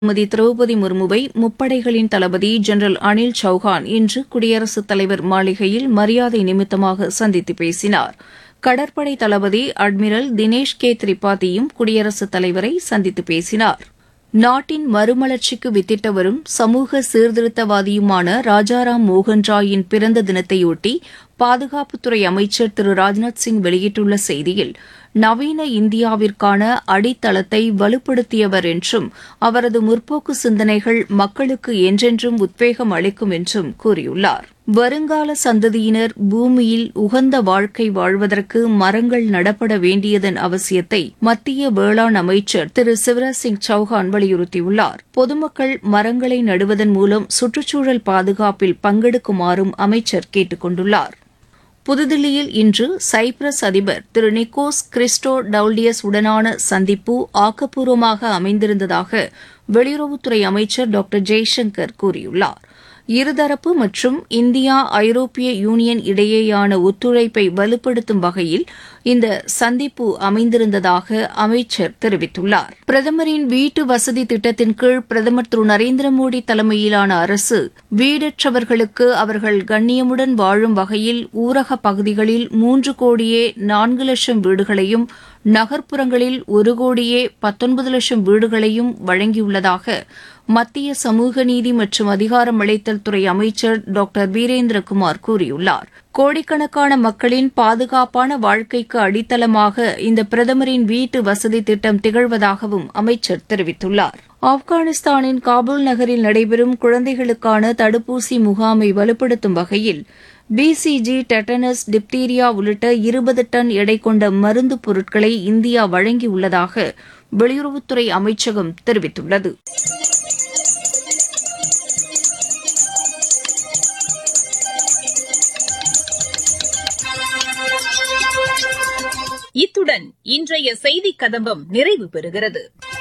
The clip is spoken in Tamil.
திருமதி திரௌபதி முர்முவை முப்படைகளின் தளபதி ஜெனரல் அனில் சௌஹான் இன்று குடியரசுத் தலைவர் மாளிகையில் மரியாதை நிமித்தமாக சந்தித்து பேசினார் கடற்படை தளபதி அட்மிரல் தினேஷ் கே திரிபாதியும் குடியரசுத் தலைவரை சந்தித்து பேசினார் நாட்டின் மறுமலர்ச்சிக்கு வித்திட்ட வரும் சமூக சீர்திருத்தவாதியுமான ராஜாராம் மோகன் ராயின் பிறந்த தினத்தையொட்டி பாதுகாப்புத்துறை அமைச்சர் திரு ராஜ்நாத் சிங் வெளியிட்டுள்ள செய்தியில் நவீன இந்தியாவிற்கான அடித்தளத்தை வலுப்படுத்தியவர் என்றும் அவரது முற்போக்கு சிந்தனைகள் மக்களுக்கு என்றென்றும் உத்வேகம் அளிக்கும் என்றும் கூறியுள்ளார் வருங்கால சந்ததியினர் பூமியில் உகந்த வாழ்க்கை வாழ்வதற்கு மரங்கள் நடப்பட வேண்டியதன் அவசியத்தை மத்திய வேளாண் அமைச்சர் திரு சிவராஜ் சிங் சௌஹான் வலியுறுத்தியுள்ளார் பொதுமக்கள் மரங்களை நடுவதன் மூலம் சுற்றுச்சூழல் பாதுகாப்பில் பங்கெடுக்குமாறும் அமைச்சர் கேட்டுக் கொண்டுள்ளார் புதுதில்லியில் இன்று சைப்ரஸ் அதிபர் திரு நிக்கோஸ் கிறிஸ்டோ டவுல்டியஸ் உடனான சந்திப்பு ஆக்கப்பூர்வமாக அமைந்திருந்ததாக வெளியுறவுத்துறை அமைச்சர் டாக்டர் ஜெய்சங்கர் கூறியுள்ளார் இருதரப்பு மற்றும் இந்தியா ஐரோப்பிய யூனியன் இடையேயான ஒத்துழைப்பை வலுப்படுத்தும் வகையில் இந்த சந்திப்பு அமைந்திருந்ததாக அமைச்சர் தெரிவித்துள்ளார் பிரதமரின் வீட்டு வசதி திட்டத்தின் கீழ் பிரதமர் திரு நரேந்திர மோடி தலைமையிலான அரசு வீடற்றவர்களுக்கு அவர்கள் கண்ணியமுடன் வாழும் வகையில் ஊரக பகுதிகளில் மூன்று கோடியே நான்கு லட்சம் வீடுகளையும் நகர்ப்புறங்களில் ஒரு கோடியே பத்தொன்பது லட்சம் வீடுகளையும் வழங்கியுள்ளதாக மத்திய சமூக நீதி மற்றும் அதிகாரமளித்தல் துறை அமைச்சர் டாக்டர் வீரேந்திரகுமார் கூறியுள்ளார் கோடிக்கணக்கான மக்களின் பாதுகாப்பான வாழ்க்கைக்கு அடித்தளமாக இந்த பிரதமரின் வீட்டு வசதி திட்டம் திகழ்வதாகவும் அமைச்சர் தெரிவித்துள்ளார் ஆப்கானிஸ்தானின் காபூல் நகரில் நடைபெறும் குழந்தைகளுக்கான தடுப்பூசி முகாமை வலுப்படுத்தும் வகையில் பிசிஜி டெட்டனஸ் டிப்தீரியா உள்ளிட்ட இருபது டன் எடை கொண்ட மருந்து பொருட்களை இந்தியா வழங்கியுள்ளதாக வெளியுறவுத்துறை அமைச்சகம் தெரிவித்துள்ளது இத்துடன் இன்றைய செய்திக் கதம்பம் நிறைவு பெறுகிறது